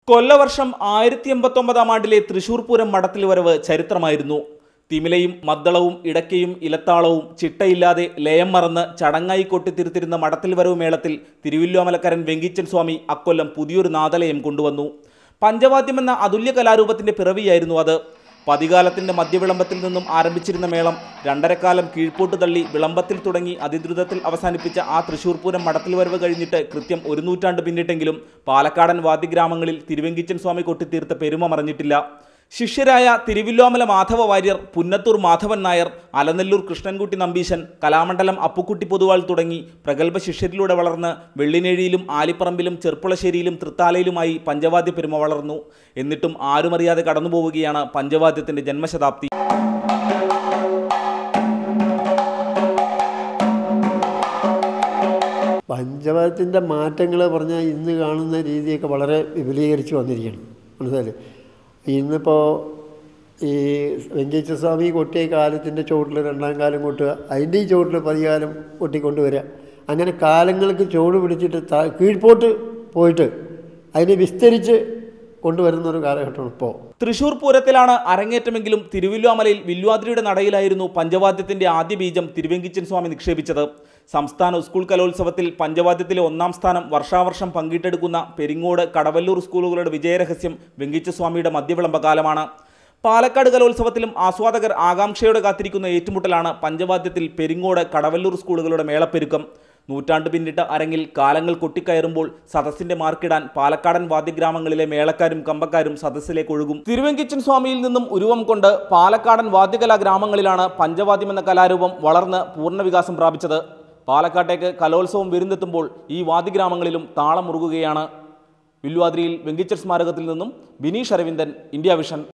കൊല്ലവർഷം ആയിരത്തി എൺപത്തൊമ്പതാം ആണ്ടിലെ തൃശൂർ പൂരം മടത്തിൽ വരവ് ചരിത്രമായിരുന്നു തിമിലയും മദ്ദളവും ഇടയ്ക്കയും ഇലത്താളവും ചിട്ടയില്ലാതെ ലയം മറന്ന് ചടങ്ങായി കൊട്ടിത്തിരുത്തിരുന്ന മടത്തിൽ വരവ് മേളത്തിൽ തിരുവില്ലോമലക്കരൻ വെങ്കിച്ചൻ സ്വാമി അക്കൊല്ലം പുതിയൊരു നാദലയം കൊണ്ടുവന്നു പഞ്ചവാദ്യമെന്ന അതുല്യ കലാരൂപത്തിന്റെ പിറവിയായിരുന്നു അത് പതികാലത്തിന്റെ മധ്യവിളംബത്തിൽ നിന്നും ആരംഭിച്ചിരുന്ന മേളം രണ്ടരക്കാലം കീഴ്പോട്ട് തള്ളി വിളംബത്തിൽ തുടങ്ങി അതിദ്രുതത്തിൽ അവസാനിപ്പിച്ച ആ തൃശൂർ പൂരം മടത്തിൽ വരവ് കഴിഞ്ഞിട്ട് കൃത്യം ഒരു നൂറ്റാണ്ട് പിന്നിട്ടെങ്കിലും പാലക്കാടൻ വാദ്യഗ്രാമങ്ങളിൽ തിരുവെങ്കിച്ചൻ സ്വാമി കൊട്ടിത്തീർത്ത പെരുമ മറഞ്ഞിട്ടില്ല ശിഷ്യരായ തിരുവില്ലോമല മാധവ വാര്യർ പുന്നത്തൂർ മാധവൻ നായർ അലനെല്ലൂർ കൃഷ്ണൻകുട്ടി നമ്പീശൻ കലാമണ്ഡലം അപ്പുക്കുട്ടി പൊതുവാൾ തുടങ്ങി പ്രഗത്ഭ ശിഷ്യരിലൂടെ വളർന്ന് വെള്ളിനേഴിയിലും ആലിപ്പറമ്പിലും ചെർപ്പുളശ്ശേരിയിലും തൃത്താലയിലുമായി പഞ്ചവാദ്യ പെരുമ വളർന്നു എന്നിട്ടും ആരുമറിയാതെ കടന്നുപോവുകയാണ് പഞ്ചവാദ്യത്തിന്റെ ജന്മശതാബ്ദി പഞ്ചവാദ്യത്തിൻ്റെ മാറ്റങ്ങൾ പറഞ്ഞാൽ ഇന്ന് കാണുന്ന രീതിയൊക്കെ വളരെ വിപുലീകരിച്ച് വന്നിരിക്കുകയാണ് മനസ്സിലായില്ലേ ഇന്നിപ്പോൾ ഈ വെങ്കേശ്വര സ്വാമി കൊട്ടിയ കാലത്തിൻ്റെ ചുവട്ടിൽ രണ്ടാം കാലം കൊട്ടുക അതിൻ്റെ ഈ ചുവട്ടിൽ പതികാലം കൊട്ടിക്കൊണ്ടുവരിക അങ്ങനെ കാലങ്ങൾക്ക് ചുവട് പിടിച്ചിട്ട് ത കീഴ്പോട്ട് പോയിട്ട് അതിനെ വിസ്തരിച്ച് കൊണ്ടുവരുന്ന ഒരു കാലഘട്ടമാണ് ഇപ്പോൾ തൃശൂർ പൂരത്തിലാണ് അരങ്ങേറ്റമെങ്കിലും തിരുവില്ലോമലയിൽ വില്വാദ്രിയുടെ നടയിലായിരുന്നു പഞ്ചവാദ്യത്തിന്റെ ആദ്യ ബീജം തിരുവെങ്കിച്ചൻ സ്വാമി നിക്ഷേപിച്ചത് സംസ്ഥാന സ്കൂൾ കലോത്സവത്തിൽ പഞ്ചവാദ്യത്തിലെ ഒന്നാം സ്ഥാനം വർഷാവർഷം പങ്കിട്ടെടുക്കുന്ന പെരിങ്ങോട് കടവല്ലൂർ സ്കൂളുകളുടെ വിജയരഹസ്യം വെങ്കിച്ച സ്വാമിയുടെ മധ്യവിളംബ കാലമാണ് പാലക്കാട് കലോത്സവത്തിലും ആസ്വാദകർ ആകാംക്ഷയോടെ കാത്തിരിക്കുന്ന ഏറ്റുമുട്ടലാണ് പഞ്ചവാദ്യത്തിൽ പെരിങ്ങോട് കടവല്ലൂർ സ്കൂളുകളുടെ മേളപ്പെരുക്കം നൂറ്റാണ്ട് പിന്നിട്ട അരങ്ങിൽ കാലങ്ങൾ കൊട്ടിക്കയറുമ്പോൾ സദസ്സിന്റെ മാർക്കിടാൻ പാലക്കാടൻ വാദ്യഗ്രാമങ്ങളിലെ മേളക്കാരും കമ്പക്കാരും സദസ്സിലേക്ക് ഒഴുകും തിരുവെങ്കിച്ചൻ സ്വാമിയിൽ നിന്നും ഉരുവം കൊണ്ട് പാലക്കാടൻ വാദ്യകലാ ഗ്രാമങ്ങളിലാണ് പഞ്ചവാദ്യം എന്ന കലാരൂപം വളർന്ന് പൂർണ്ണവികാസം പ്രാപിച്ചത് പാലക്കാട്ടേക്ക് കലോത്സവം വിരുന്നെത്തുമ്പോൾ ഈ വാദ്യഗ്രാമങ്ങളിലും താളം മുറുകുകയാണ് വില്വാദ്രിയിൽ വെങ്കിച്ചർ സ്മാരകത്തിൽ നിന്നും ബിനീഷ് അരവിന്ദൻ ഇന്ത്യ വിഷൻ